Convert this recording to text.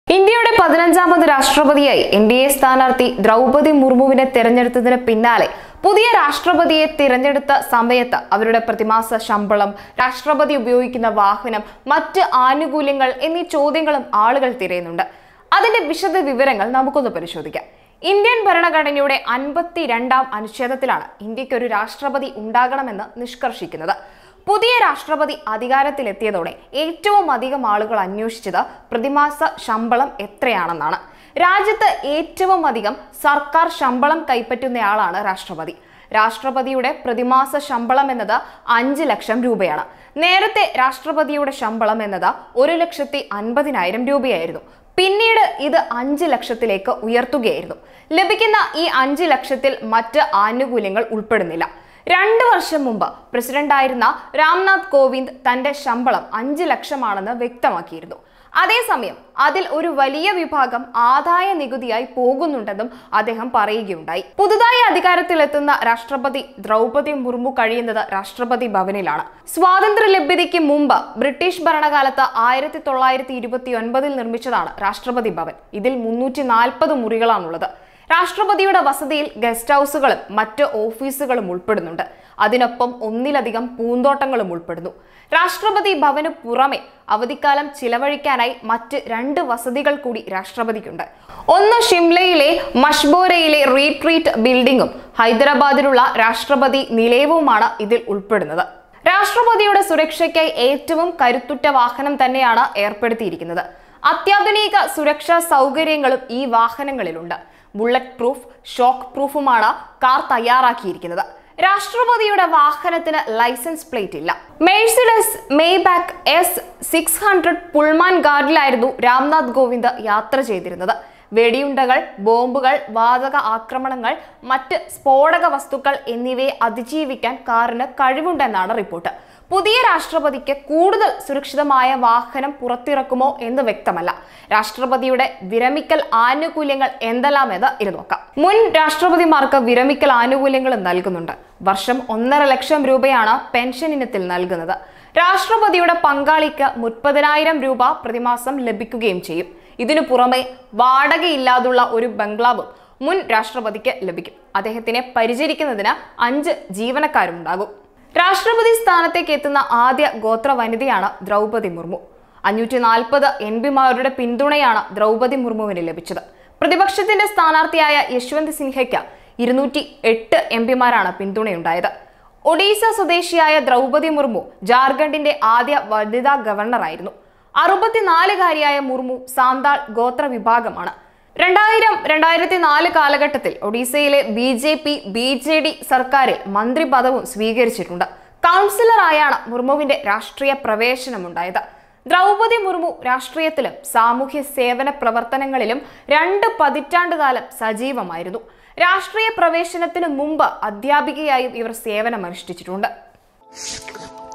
ഇന്ത്യയുടെ പതിനഞ്ചാമത് രാഷ്ട്രപതിയായി എൻ ഡി എ സ്ഥാനാർത്ഥി ദ്രൗപതി മുർമുവിനെ തെരഞ്ഞെടുത്തതിന് പിന്നാലെ പുതിയ രാഷ്ട്രപതിയെ തിരഞ്ഞെടുത്ത സമയത്ത് അവരുടെ പ്രതിമാസ ശമ്പളം രാഷ്ട്രപതി ഉപയോഗിക്കുന്ന വാഹനം മറ്റ് ആനുകൂല്യങ്ങൾ എന്നീ ചോദ്യങ്ങളും ആളുകൾ തിരയുന്നുണ്ട് അതിന്റെ വിശദ വിവരങ്ങൾ നമുക്കൊന്ന് പരിശോധിക്കാം ഇന്ത്യൻ ഭരണഘടനയുടെ അൻപത്തി രണ്ടാം അനുച്ഛേദത്തിലാണ് ഇന്ത്യക്ക് ഒരു രാഷ്ട്രപതി ഉണ്ടാകണമെന്ന് നിഷ്കർഷിക്കുന്നത് പുതിയ രാഷ്ട്രപതി അധികാരത്തിലെത്തിയതോടെ ഏറ്റവും അധികം ആളുകൾ അന്വേഷിച്ചത് പ്രതിമാസ ശമ്പളം എത്രയാണെന്നാണ് രാജ്യത്ത് ഏറ്റവും അധികം സർക്കാർ ശമ്പളം കൈപ്പറ്റുന്നയാളാണ് രാഷ്ട്രപതി രാഷ്ട്രപതിയുടെ പ്രതിമാസ ശമ്പളം എന്നത് അഞ്ച് ലക്ഷം രൂപയാണ് നേരത്തെ രാഷ്ട്രപതിയുടെ ശമ്പളം എന്നത് ഒരു ലക്ഷത്തി അൻപതിനായിരം രൂപയായിരുന്നു പിന്നീട് ഇത് അഞ്ച് ലക്ഷത്തിലേക്ക് ഉയർത്തുകയായിരുന്നു ലഭിക്കുന്ന ഈ അഞ്ച് ലക്ഷത്തിൽ മറ്റ് ആനുകൂല്യങ്ങൾ ഉൾപ്പെടുന്നില്ല രണ്ട് വർഷം മുമ്പ് പ്രസിഡന്റായിരുന്ന രാംനാഥ് കോവിന്ദ് തന്റെ ശമ്പളം അഞ്ച് ലക്ഷമാണെന്ന് വ്യക്തമാക്കിയിരുന്നു അതേസമയം അതിൽ ഒരു വലിയ വിഭാഗം ആദായ നികുതിയായി പോകുന്നുണ്ടെന്നും അദ്ദേഹം പറയുകയുണ്ടായി പുതുതായി അധികാരത്തിലെത്തുന്ന രാഷ്ട്രപതി ദ്രൗപതി മുർമു കഴിയുന്നത് രാഷ്ട്രപതി ഭവനിലാണ് സ്വാതന്ത്ര്യ ലഭ്യതയ്ക്ക് മുമ്പ് ബ്രിട്ടീഷ് ഭരണകാലത്ത് ആയിരത്തി തൊള്ളായിരത്തി ഇരുപത്തി ഒൻപതിൽ നിർമ്മിച്ചതാണ് രാഷ്ട്രപതി ഭവൻ ഇതിൽ മുന്നൂറ്റി നാൽപ്പത് മുറികളാണുള്ളത് രാഷ്ട്രപതിയുടെ വസതിയിൽ ഗസ്റ്റ് ഹൗസുകളും മറ്റ് ഓഫീസുകളും ഉൾപ്പെടുന്നുണ്ട് അതിനൊപ്പം ഒന്നിലധികം പൂന്തോട്ടങ്ങളും ഉൾപ്പെടുന്നു രാഷ്ട്രപതി ഭവന് പുറമെ അവധിക്കാലം ചിലവഴിക്കാനായി മറ്റ് രണ്ട് വസതികൾ കൂടി രാഷ്ട്രപതിക്കുണ്ട് ഒന്ന് ഷിംലയിലെ മഷ്ബോരയിലെ റീട്രീറ്റ് ബിൽഡിംഗും ഹൈദരാബാദിലുള്ള രാഷ്ട്രപതി നിലയവുമാണ് ഇതിൽ ഉൾപ്പെടുന്നത് രാഷ്ട്രപതിയുടെ സുരക്ഷയ്ക്കായി ഏറ്റവും കരുത്തുറ്റ വാഹനം തന്നെയാണ് ഏർപ്പെടുത്തിയിരിക്കുന്നത് അത്യാധുനിക സുരക്ഷാ സൗകര്യങ്ങളും ഈ വാഹനങ്ങളിലുണ്ട് ബുള്ളറ്റ് പ്രൂഫ് ഷോക്ക് പ്രൂഫുമാണ് കാർ തയ്യാറാക്കിയിരിക്കുന്നത് രാഷ്ട്രപതിയുടെ വാഹനത്തിന് ലൈസൻസ് പ്ലേറ്റ് ഇല്ല Mercedes Maybach S six hundred Pullman ഗാർഡിലായിരുന്നു രാംനാഥ് കോവിന്ദ് യാത്ര ചെയ്തിരുന്നത് വെടിയുണ്ടകൾ ബോംബുകൾ വാതക ആക്രമണങ്ങൾ മറ്റ് സ്ഫോടക വസ്തുക്കൾ എന്നിവയെ അതിജീവിക്കാൻ കാറിന് കഴിവുണ്ടെന്നാണ് റിപ്പോർട്ട് പുതിയ രാഷ്ട്രപതിക്ക് കൂടുതൽ സുരക്ഷിതമായ വാഹനം പുറത്തിറക്കുമോ എന്ന് വ്യക്തമല്ല രാഷ്ട്രപതിയുടെ വിരമിക്കൽ ആനുകൂല്യങ്ങൾ എന്തെല്ലാമെന്ന് ഇത് നോക്കാം മുൻ രാഷ്ട്രപതിമാർക്ക് വിരമിക്കൽ ആനുകൂല്യങ്ങൾ നൽകുന്നുണ്ട് വർഷം ഒന്നര ലക്ഷം രൂപയാണ് പെൻഷൻ ഇനത്തിൽ നൽകുന്നത് രാഷ്ട്രപതിയുടെ പങ്കാളിക്ക് മുപ്പതിനായിരം രൂപ പ്രതിമാസം ലഭിക്കുകയും ചെയ്യും ഇതിനു പുറമെ വാടകയില്ലാതുള്ള ഒരു ബംഗ്ലാവും മുൻ രാഷ്ട്രപതിക്ക് ലഭിക്കും അദ്ദേഹത്തിനെ പരിചരിക്കുന്നതിന് അഞ്ച് ജീവനക്കാരുണ്ടാകും രാഷ്ട്രപതി സ്ഥാനത്തേക്ക് എത്തുന്ന ആദ്യ ഗോത്ര വനിതയാണ് ദ്രൗപതി മുർമു അഞ്ഞൂറ്റി നാൽപ്പത് എം പിമാരുടെ പിന്തുണയാണ് ദ്രൗപതി മുർമുവിന് ലഭിച്ചത് പ്രതിപക്ഷത്തിന്റെ സ്ഥാനാർത്ഥിയായ യശ്വന്ത് സിൻഹയ്ക്ക് ഇരുന്നൂറ്റി എട്ട് എം പിമാരാണ് പിന്തുണയുണ്ടായത് ഒഡീസ സ്വദേശിയായ ദ്രൗപതി മുർമു ജാർഖണ്ഡിന്റെ ആദ്യ വനിതാ ഗവർണറായിരുന്നു അറുപത്തിനാലുകാരിയായ മുർമു സാന്താൾ ഗോത്ര വിഭാഗമാണ് രണ്ടായിരം രണ്ടായിരത്തി നാല് കാലഘട്ടത്തിൽ ഒഡീസയിലെ B J P B J D സർക്കാരിൽ മന്ത്രി പദവും സ്വീകരിച്ചിട്ടുണ്ട് കൗൺസിലറായാണ് മുർമുവിന്റെ രാഷ്ട്രീയ പ്രവേശനമുണ്ടായത് ദ്രൗപതി മുർമു രാഷ്ട്രീയത്തിലും സാമൂഹ്യ സേവന പ്രവർത്തനങ്ങളിലും രണ്ട് പതിറ്റാണ്ടുകാലം സജീവമായിരുന്നു രാഷ്ട്രീയ പ്രവേശനത്തിനു മുമ്പ് അധ്യാപികയായും ഇവർ സേവനമനുഷ്ഠിച്ചിട്ടുണ്ട്